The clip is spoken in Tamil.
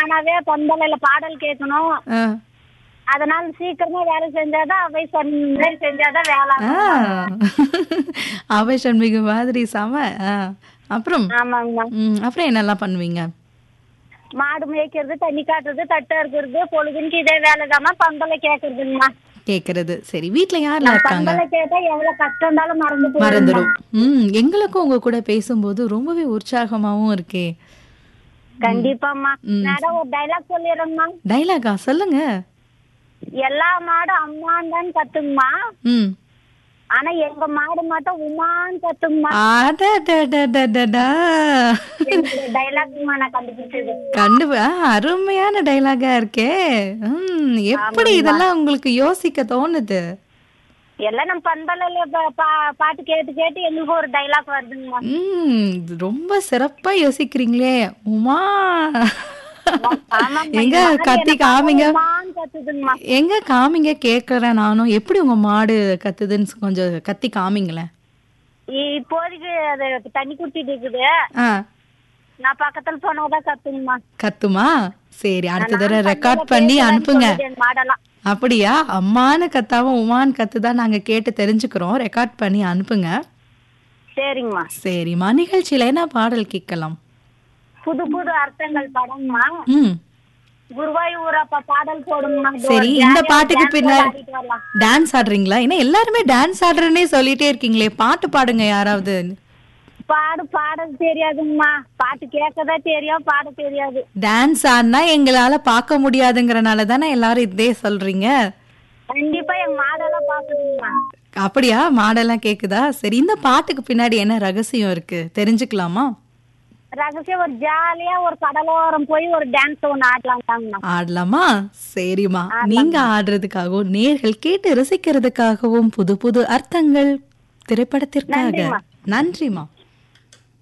ஆனாவே பந்தலையில பாடல் கேட்கணும் ஆ. அதனால சீக்கிரமா வேலை செஞ்சாதான் அவை சொன்ன செஞ்சாதான் வேலை ஆ. அவை சண்மிகு மாதிரி செம ஆ. அப்புறம் ஆமாங்கம்மா ம், அப்புறம் என்னெல்லாம் பண்ணுவீங்க மாடு மேய்க்கிறது தண்ணி காட்டுறது தட்டை இருக்கிறது பொழுதுக்கு இதே வேலைதாம்மா பந்தலை கேக்குறதுங்கம்மா கேக்குறது சரி வீட்ல யாரெல்லாம் இருக்காங்க பந்தலை கேட்டா எவ்வளவு கஷ்டம் இருந்தாலும் மறந்து போயிடும் மறந்துடும் ம் எங்களுக்கும் உங்க கூட பேசும்போது ரொம்பவே உற்சாகமாவும் இருக்கே கண்டிப்பாம்மா மேடம் ஒரு டைலாக் சொல்லிடுறேங்கம்மா டைலாகா சொல்லுங்க எல்லா மாடும் அம்மான்னு தான் கத்துங்கம்மா ம் ஆனா எங்க மாடு மட்டும் உமான்னு கத்துங்கம்மா அடடடடடடா. டைலாக்மா நான் கண்டுபிடிச்சது கண்டு ஆ, அருமையான டைலாகா இருக்கே ம் எப்படி இதெல்லாம் உங்களுக்கு யோசிக்க தோணுது எல்லாம் நம்ம பந்தலையில பா- பா- பாட்டு கேட்டு கேட்டு எங்களுக்கு ஒரு டைலாக் வருதுங்கம்மா ம் ரொம்ப சிறப்பா யோசிக்கிறீங்களே உமா ஆமாம்மா, எங்க இந்த மாடு கத்தி எனக்கு காமிங்க உமான்னு கத்துதுங்கம்மா எங்க காமிங்க கேக்குறேன் நானும் எப்படி உங்க மாடு கத்துதுன்னு கொஞ்சம் கத்தி காமிங்களேன் இ- இப்போதைக்கு அது தண்ணி குடிச்சிட்டு இருக்குது ஆ நான் பக்கத்துல போனதான் கத்துங்கம்மா கத்துமா சரி அடுத்த தடவை நான் ரெக்கார்ட் பந்தல்ல பண்ணி பேசுறேன்னு அனுப்புங்க சொல்லுது என் மாடெல்லாம் அப்படியா அம்மான்னு கத்தாம உமான்னு கத்துதான் நாங்க கேட்டு தெரிஞ்சுக்கிறோம் ரெக்கார்ட் பண்ணி அனுப்புங்க சரிங்கம்மா சரிம்மா நிகழ்ச்சியில என்ன பாடல் கேட்கலாம் புது புது அர்த்தங்கள் படம்மா ம் குருவாயூரப்பா பாடல் போடுங்கம்மா இது சரி ஒரு இந்த jolly-ஆ பாட்டுக்கு dance பின்னாடி ஆடிட்டு வரலாம். டான்ஸ் ஆடுறீங்களா ஏன்னா எல்லாருமே டான்ஸ் ஆடுறேன்னே சொல்லிட்டே இருக்கீங்களே பாட்டு பாடுங்க யாராவது பாடு பாட தெரியாதுங்கம்மா பாட்டு கேட்கதா தெரியும் பாட தெரியாது டான்ஸ் ஆடினா எங்களால பார்க்க முடியாதுங்கறனால தானே எல்லாரும் இதே சொல்றீங்க கண்டிப்பா என் மாடெல்லாம் பாக்குதுங்கம்மா அப்படியா மாடெல்லாம் கேக்குதா சரி இந்த பாட்டுக்கு பின்னாடி என்ன ரகசியம் இருக்கு தெரிஞ்சுக்கலாமா ரகசியம் ஒரு ஜாலியா ஒரு கடலோரம் போய் ஒரு டான்ஸ் ஒண்ணு ஆடலாம் தாங்கம்மா ஆடலாமா சரிம்மா நீங்க ஆடுறதுக்காகவும் நேர்கள் கேட்டு ரசிக்கிறதுக்காகவும் புது புது அர்த்தங்கள் திரைப்படத்திற்காக நன்றிம்மா. நன்றிமா